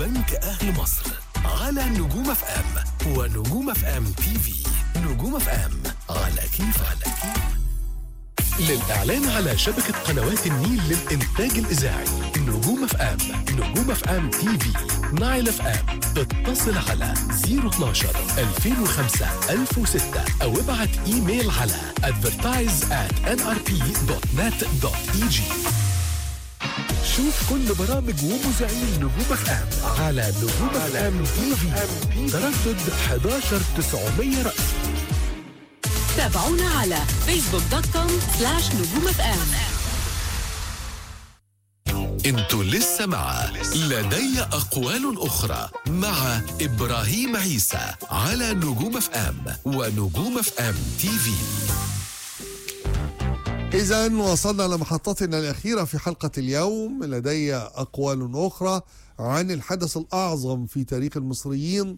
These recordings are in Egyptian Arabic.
بنك أهل مصر على نجوم اف ام ونجوم اف ام تي في نجوم اف ام على كيف على كيف للإعلان على شبكة قنوات النيل للإنتاج الإذاعي نجوم اف ام نجوم اف ام تي في نايل اف ام اتصل على 012 2005 1006 أو ابعت إيميل على advertise at nrp.net.eg شوف كل برامج ومذيعين نجوم اف ام على نجوم اف ام تي في تردد 11 900 رأس تابعونا على فيسبوك دوت كوم سلاش نجوم اف ام انتوا لسه مع لدي أقوال أخرى مع إبراهيم عيسى على نجوم اف ام ونجوم اف ام تي في إذا وصلنا لمحطتنا الأخيرة في حلقة اليوم لدي أقوال أخرى عن الحدث الأعظم في تاريخ المصريين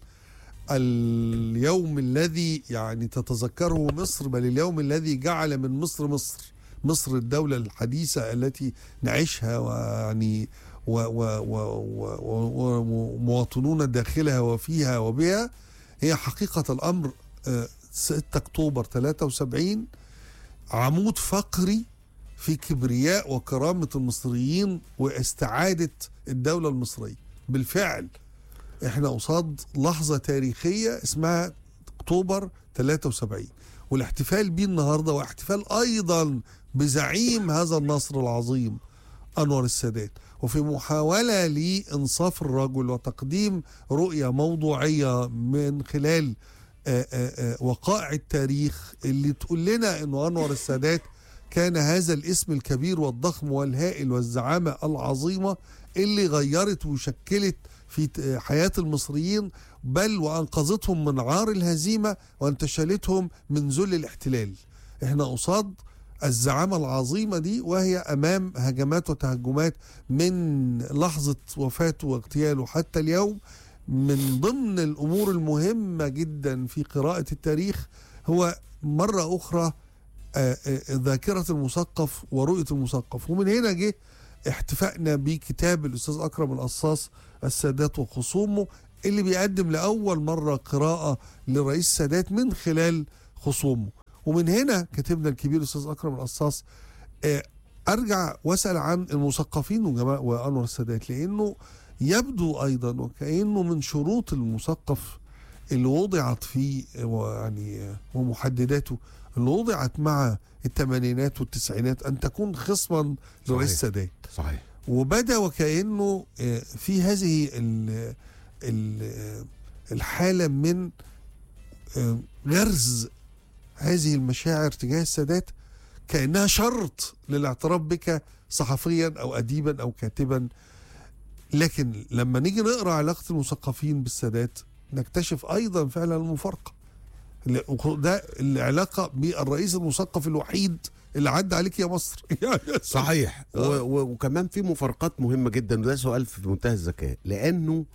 اليوم الذي يعني تتذكره مصر بل اليوم الذي جعل من مصر مصر مصر الدولة الحديثة التي نعيشها ويعني و- و- و- و- و- ومواطنون داخلها وفيها وبها هي حقيقة الأمر آه، 6 أكتوبر 73 عمود فقري في كبرياء وكرامة المصريين واستعادة الدولة المصرية بالفعل احنا قصاد لحظة تاريخية اسمها اكتوبر 73 والاحتفال بيه النهاردة واحتفال ايضا بزعيم هذا النصر العظيم انور السادات وفي محاولة لانصاف الرجل وتقديم رؤية موضوعية من خلال آه، آه، آه، وقائع التاريخ اللي تقول لنا انه انور السادات كان هذا الاسم الكبير والضخم والهائل والزعامة العظيمة اللي غيرت وشكلت في ت- حياة المصريين بل وأنقذتهم من عار الهزيمة وانتشلتهم من ذل الاحتلال احنا قصاد الزعامة العظيمة دي وهي أمام هجمات وتهجمات من لحظة وفاته واغتياله حتى اليوم من ضمن الأمور المهمة جدا في قراءة التاريخ هو مرة أخرى آه، آه، ذاكرة المثقف ورؤية المثقف ومن هنا جه احتفائنا بكتاب الأستاذ أكرم القصاص السادات وخصومه اللي بيقدم لأول مرة قراءة لرئيس السادات من خلال خصومه ومن هنا كاتبنا الكبير الأستاذ أكرم القصاص آه، أرجع وأسأل عن المثقفين وجماعة وأنور السادات لأنه يبدو أيضا وكأنه من شروط المثقف اللي وضعت فيه يعني ومحدداته اللي وضعت مع الثمانينات والتسعينات ان تكون خصما لرئيس صحيح. السادات صحيح وبدا وكانه آه، في هذه ال- ال- الحاله من آه، غرز هذه المشاعر تجاه السادات كانها شرط للاعتراف بك صحفيا او اديبا او كاتبا لكن لما نيجي نقرا علاقه المثقفين بالسادات نكتشف ايضا فعلا المفارقه ل- وخ- ده العلاقه بالرئيس المثقف الوحيد اللي عدى عليك يا مصر صحيح و و وكمان في مفارقات مهمه جدا وده سؤال في منتهى الذكاء لانه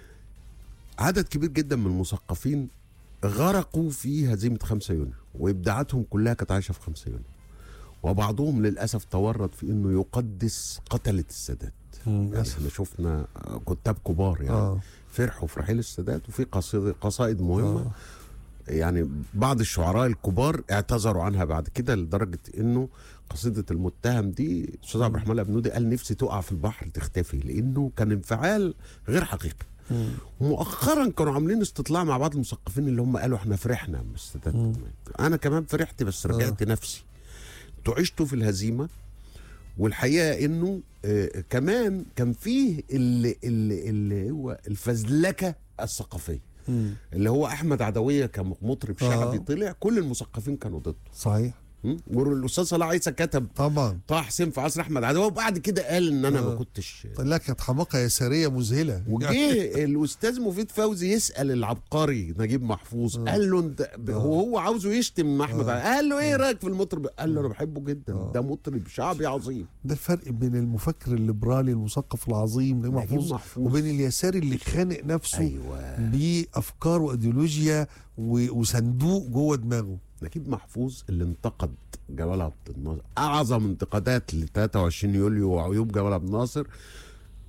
عدد كبير جدا من المثقفين غرقوا في هزيمه 5 يونيو وابداعاتهم كلها كانت عايشه في 5 يونيو وبعضهم للاسف تورط في انه يقدس قتله السادات يعني للأسف. احنا شفنا كتاب كبار يعني اه فرحوا في رحيل السادات وفي قصيدة قصائد مهمه آه. يعني بعض الشعراء الكبار اعتذروا عنها بعد كده لدرجه انه قصيده المتهم دي استاذ عبد الرحمن الابنودي قال نفسي تقع في البحر تختفي لانه كان انفعال غير حقيقي مم. مؤخرا كانوا عاملين استطلاع مع بعض المثقفين اللي هم قالوا احنا فرحنا من السادات مم. انا كمان فرحت بس رجعت نفسي انتوا عشتوا في الهزيمه والحقيقه انه آه كمان كان فيه اللي, اللي, اللي هو الفزلكه الثقافيه مم. اللي هو احمد عدويه كمطرب آه. شعبي طلع كل المثقفين كانوا ضده صحيح م? والاستاذ صلاح عيسى كتب طبعا طه حسين في عصر احمد عدويه وبعد كده قال ان انا ما آه. كنتش لا كانت حماقه يساريه مذهله وجه الاستاذ مفيد فوزي يسال العبقري نجيب محفوظ آه. قال له انت ب- هو هو عاوزه يشتم احمد آه. عدوية. قال له ايه رايك في المطرب قال له انا بحبه جدا آه. ده مطرب شعبي عظيم ده الفرق بين المفكر الليبرالي المثقف العظيم نجيب نجيب محفوظ محفوظ. وبين اليساري اللي خانق نفسه ايوه بافكار وايديولوجيا و- وصندوق جوه دماغه نجيب محفوظ اللي انتقد جمال عبد الناصر اعظم انتقادات ل 23 يوليو وعيوب جمال عبد الناصر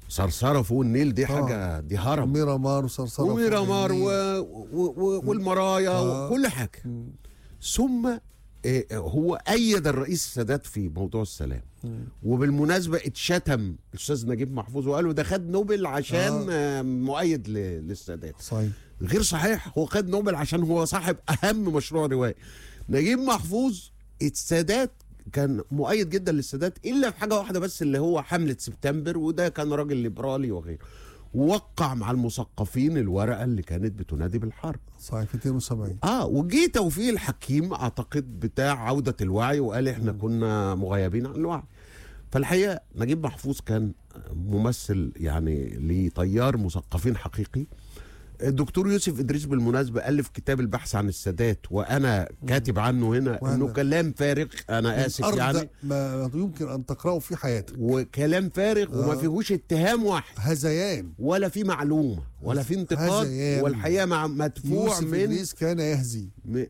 صرصره فوق النيل دي طبعا. حاجه دي هرم ميرامار وصرصره وميرامار و... و... و... والمرايا آه. وكل حاجه ثم آه، هو ايد الرئيس السادات في موضوع السلام وبالمناسبه اتشتم الاستاذ نجيب محفوظ وقال له ده خد نوبل عشان آه. مؤيد ل... للسادات صحيح غير صحيح هو خد نوبل عشان هو صاحب اهم مشروع روائي نجيب محفوظ السادات كان مؤيد جدا للسادات الا في حاجه واحده بس اللي هو حمله سبتمبر وده كان راجل ليبرالي وغيره وقع مع المثقفين الورقه اللي كانت بتنادي بالحرب صحيح في 72 اه وجي توفيق الحكيم اعتقد بتاع عوده الوعي وقال احنا كنا مغيبين عن الوعي فالحقيقه نجيب محفوظ كان ممثل يعني لتيار مثقفين حقيقي الدكتور يوسف ادريس بالمناسبه الف كتاب البحث عن السادات وانا كاتب عنه هنا وأنا. انه كلام فارغ انا اسف أرض يعني ما يمكن أن تقرأه في حياتك وكلام فارغ وما آه. فيهوش اتهام واحد هذيان ولا في معلومه ولا في انتقاد هذيان. والحقيقه مع مدفوع يوسف من إدريس كان يهزي م...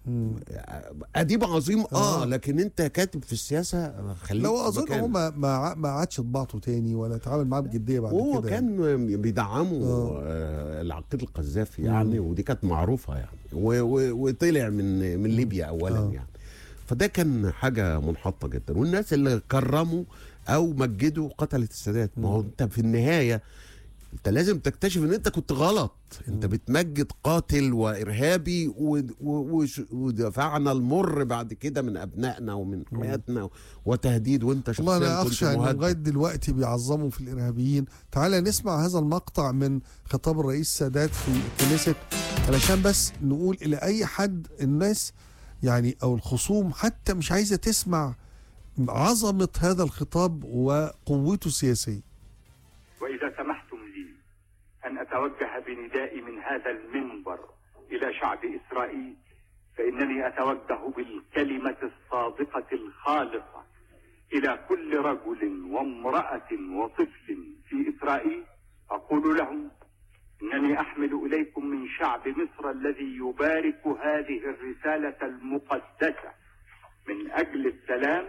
اديب عظيم اه, آه. لكن انت كاتب في السياسه خليك لو اظن مكانك. هو ما ما ما عادش طباعته تاني ولا اتعامل معاه بجديه بعد هو كده يعني. كان بيدعموا آه. آه. العقيد القذافي يعني ودي كانت معروفه يعني و... و... وطلع من من ليبيا اولا آه. يعني فده كان حاجه منحطه جدا والناس اللي كرموا او مجدوا قتلت السادات ما هو انت في النهايه انت لازم تكتشف ان انت كنت غلط انت بتمجد قاتل وارهابي و- و- وش- ودفعنا المر بعد كده من ابنائنا ومن حياتنا وتهديد وانت شخصيا والله انا كنت اخشى ان مهدد. لغايه دلوقتي بيعظموا في الارهابيين تعالى نسمع هذا المقطع من خطاب الرئيس السادات في الكنيست علشان بس نقول الى اي حد الناس يعني او الخصوم حتى مش عايزه تسمع عظمه هذا الخطاب وقوته السياسيه وإذا سمحتم لي أن أتوجه بندائي من هذا المنبر إلى شعب إسرائيل فإنني أتوجه بالكلمة الصادقة الخالصة إلى كل رجل وامرأة وطفل في إسرائيل أقول لهم إنني أحمل إليكم من شعب مصر الذي يبارك هذه الرسالة المقدسة من أجل السلام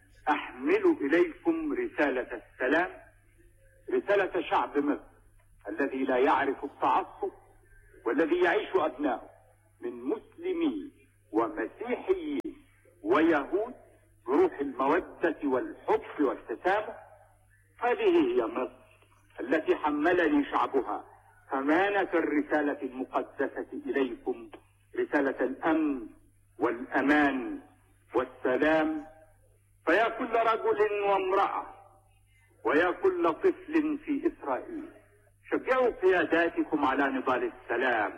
أحمل إليكم رسالة السلام رسالة شعب مصر الذي لا يعرف التعصب والذي يعيش أبناؤه من مسلمين ومسيحيين ويهود بروح المودة والحب والتسامح هذه هي مصر التي حملني شعبها أمانة الرسالة المقدسة إليكم رسالة الأمن والأمان والسلام فيا كل رجل وامرأة ويا كل طفل في إسرائيل شجعوا قياداتكم على نضال السلام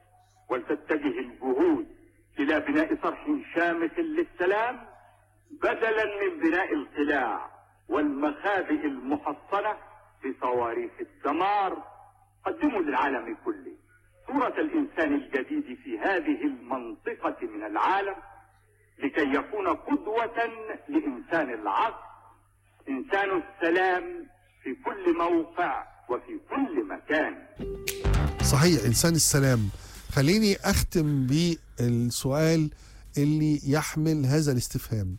ولتتجه الجهود إلى بناء صرح شامخ للسلام بدلا من بناء القلاع والمخابئ المحصنة بصواريخ الدمار قدموا للعالم كله صورة الإنسان الجديد في هذه المنطقة من العالم لكي يكون قدوة لإنسان العصر إنسان السلام في كل موقع وفي كل مكان صحيح انسان السلام خليني اختم بالسؤال اللي يحمل هذا الاستفهام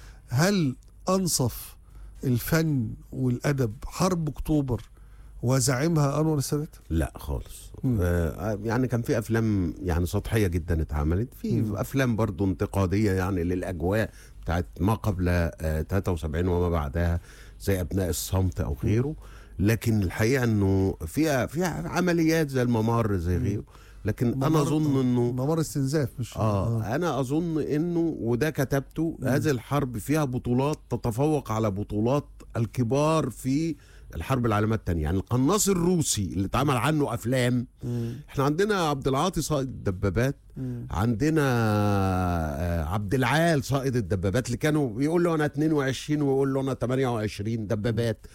هل انصف الفن والادب حرب اكتوبر وزعمها انور السادات لا خالص آه يعني كان في افلام يعني سطحيه جدا اتعملت في افلام برضو انتقاديه يعني للاجواء بتاعت ما قبل آه 73 وما بعدها زي ابناء الصمت او غيره لكن الحقيقه انه فيها فيها عمليات زي الممر زي غيره لكن انا ممر- اظن انه ممر استنزاف مش آه أنا أظن إنه وده كتبته هذه الحرب فيها بطولات تتفوق على بطولات الكبار في الحرب العالمية الثانية يعني القناص الروسي اللي اتعمل عنه أفلام احنا عندنا عبد العاطي صائد الدبابات عندنا آه، عبد العال صائد الدبابات اللي كانوا بيقول له انا 22 ويقول له انا 28 دبابات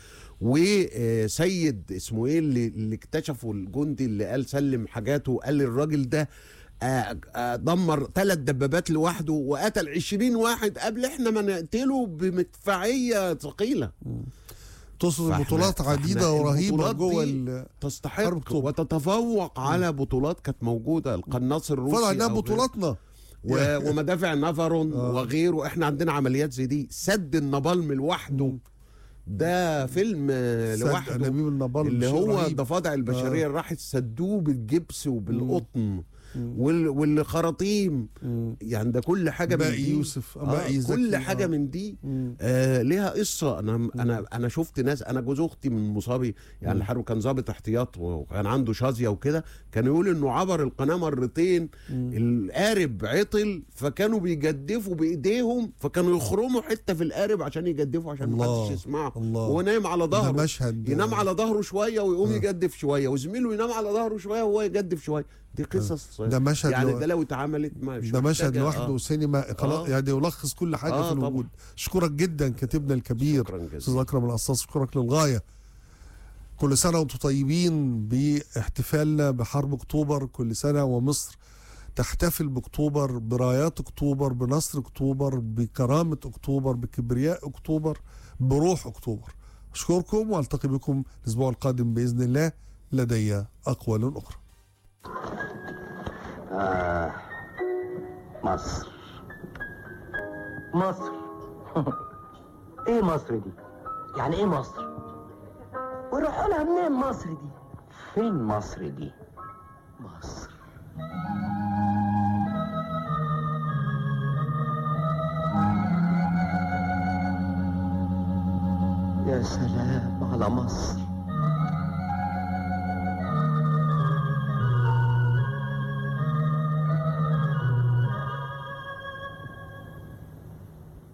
وسيد اسمه ايه اللي, اللي اكتشفوا الجندي اللي قال سلم حاجاته وقال الراجل ده آه، آه، دمر ثلاث دبابات لوحده وقتل 20 واحد قبل احنا ما نقتله بمدفعيه ثقيله تقصد فإحنا- بطولات عديده فإحنا ورهيبه البطولات جوه دي ال- حرب تستحق أكتوبر. وتتفوق على بطولات كانت موجوده القناص الروسي فرع انها أو غيره. بطولاتنا و- ومدافع نفرون وغيره احنا عندنا عمليات زي دي سد النابالم لوحده ده فيلم آه، سد لوحده انابيب النابال اللي شيء هو رهيب. الضفادع البشريه اللي راحت سدوه بالجبس وبالقطن وال- والخراطيم مم. يعني ده كل حاجه من باقي دي يوسف آه باقي زكي كل حاجه آه. من دي مم. آه ليها قصه انا انا انا شفت ناس انا جوز اختي من مصابي يعني الحرب كان ضابط احتياط وكان عنده شظيه وكده كان يقول انه عبر القناه مرتين القارب عطل فكانوا بيجدفوا بايديهم فكانوا يخرموا حته في القارب عشان يجدفوا عشان ما الله، حدش يسمعه الله. وهو نايم على ده ظهره مشهد ينام على ظهره شويه ويقوم يجدف شويه وزميله ينام على ظهره شويه وهو يجدف شويه دي قصص ده مشهد يعني لو- ده لو اتعملت مش ده مشهد محتاجة- لوحده آه. سينما خلاص آه. يعني يلخص كل حاجه آه في طبعا. الوجود اشكرك جدا كاتبنا الكبير شكراً جزيلاً. استاذ اكرم القصاص اشكرك للغايه كل سنه وانتم طيبين باحتفالنا بحرب اكتوبر كل سنه ومصر تحتفل باكتوبر برايات اكتوبر بنصر اكتوبر بكرامه اكتوبر بكبرياء اكتوبر بروح اكتوبر اشكركم والتقي بكم الاسبوع القادم باذن الله لدي اقوال اخرى آه مصر مصر ايه مصر دي يعني ايه مصر ويروحوا لها منين مصر دي فين مصر دي مصر يا سلام على مصر